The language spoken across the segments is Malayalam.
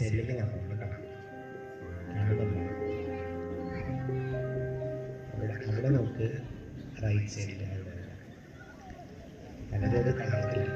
സെല്ലിൽ ഞാൻ കൊടുക്കണം കാണുന്നുണ്ടോ അവിടെ അവിടെ നമുക്ക് റൈറ്റ് സൈഡിൽ അവിടെ പലതരം കളറില്ല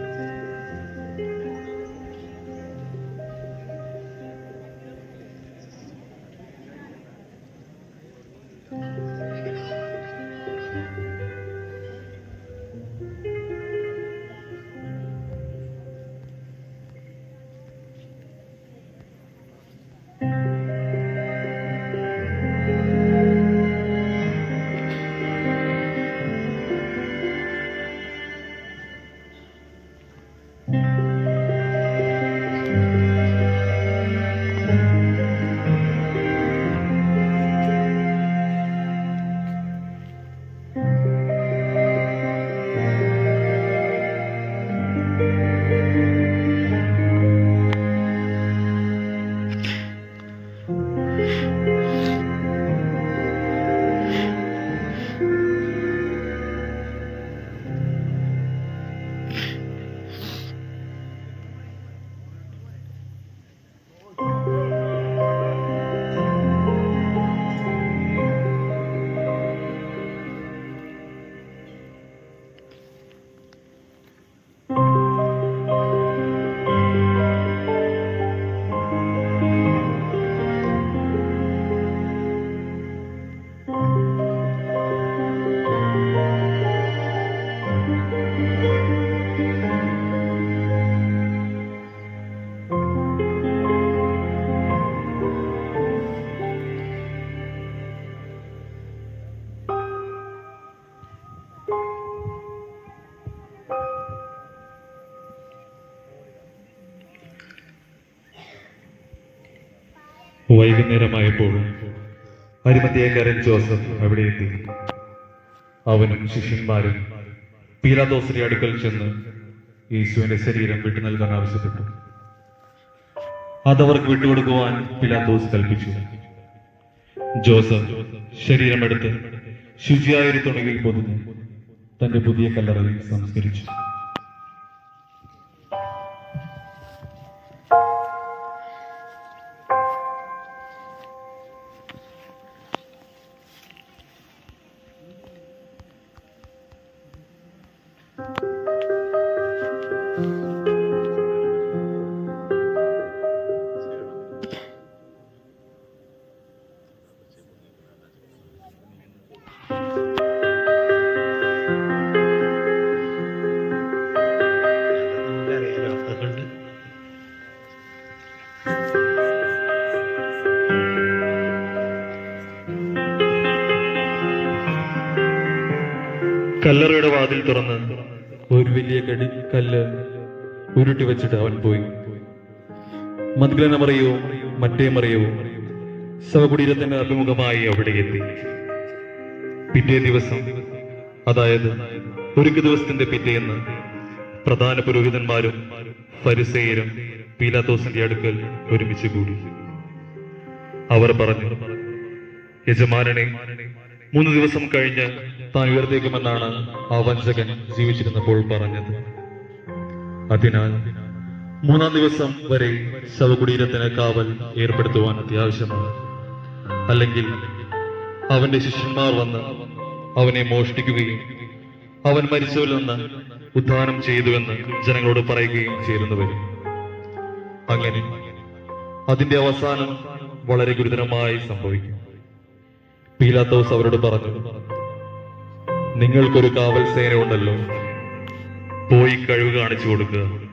വൈകുന്നേരമായപ്പോൾ അരിമത്തിയക്കാരൻ ജോസഫ് അവിടെ എത്തി അവനും ശിഷ്യന്മാരും പീലാദോസിന്റെ അടുക്കൽ ചെന്ന് യേശുവിന്റെ ശരീരം വിട്ടു നൽകാൻ ആവശ്യപ്പെട്ടു അതവർക്ക് വിട്ടുകൊടുക്കുവാൻ പിലാത്തോസ് കൽപ്പിച്ചു ജോസഫ് ശരീരമെടുത്ത് ശുചിയായ ഒരു തുണിയിൽ പൊതിഞ്ഞ് തന്റെ പുതിയ കല്ലറയിൽ സംസ്കരിച്ചു നമുക്കറിയാലോ അതുകൊണ്ട് കല്ലറയുടെ വാതിൽ തുറന്ന് ഒരു വലിയ കടി കല്ല് ഉരുട്ടി വെച്ചിട്ട് അവൻ പോയി മദ്ഗലന മറിയോ മറ്റേ മറിയോ ശവകുടീരത്തിന് അഭിമുഖമായി അവിടെ എത്തി പിറ്റേ ദിവസം അതായത് ഒരുക്ക് ദിവസത്തിന്റെ പിറ്റേന്ന് പ്രധാന പുരോഹിതന്മാരും ഫരിസേയരും പീലാത്തോസിന്റെ അടുക്കൽ ഒരുമിച്ച് കൂടി അവർ പറഞ്ഞു യജമാനനെ മൂന്ന് ദിവസം കഴിഞ്ഞ് താൻ ഉയർത്തേക്കുമെന്നാണ് ആ വഞ്ചകൻ ജീവിച്ചിരുന്നപ്പോൾ പറഞ്ഞത് അതിനാൽ മൂന്നാം ദിവസം വരെ ശവകുടീരത്തിന് കാവൽ ഏർപ്പെടുത്തുവാൻ അത്യാവശ്യമാണ് അല്ലെങ്കിൽ അവന്റെ ശിഷ്യന്മാർ വന്ന് അവനെ മോഷ്ടിക്കുകയും അവൻ മരിച്ചവരിൽ നിന്ന് ഉദ്ധാനം ചെയ്തുവെന്ന് ജനങ്ങളോട് പറയുകയും ചേരുന്നു വരും അങ്ങനെ അതിന്റെ അവസാനം വളരെ ഗുരുതരമായി സംഭവിക്കും പീലാത്തോസ് അവരോട് പറഞ്ഞു നിങ്ങൾക്കൊരു കാവൽ സേന ഉണ്ടല്ലോ പോയി കഴിവ് കാണിച്ചു കൊടുക്കുക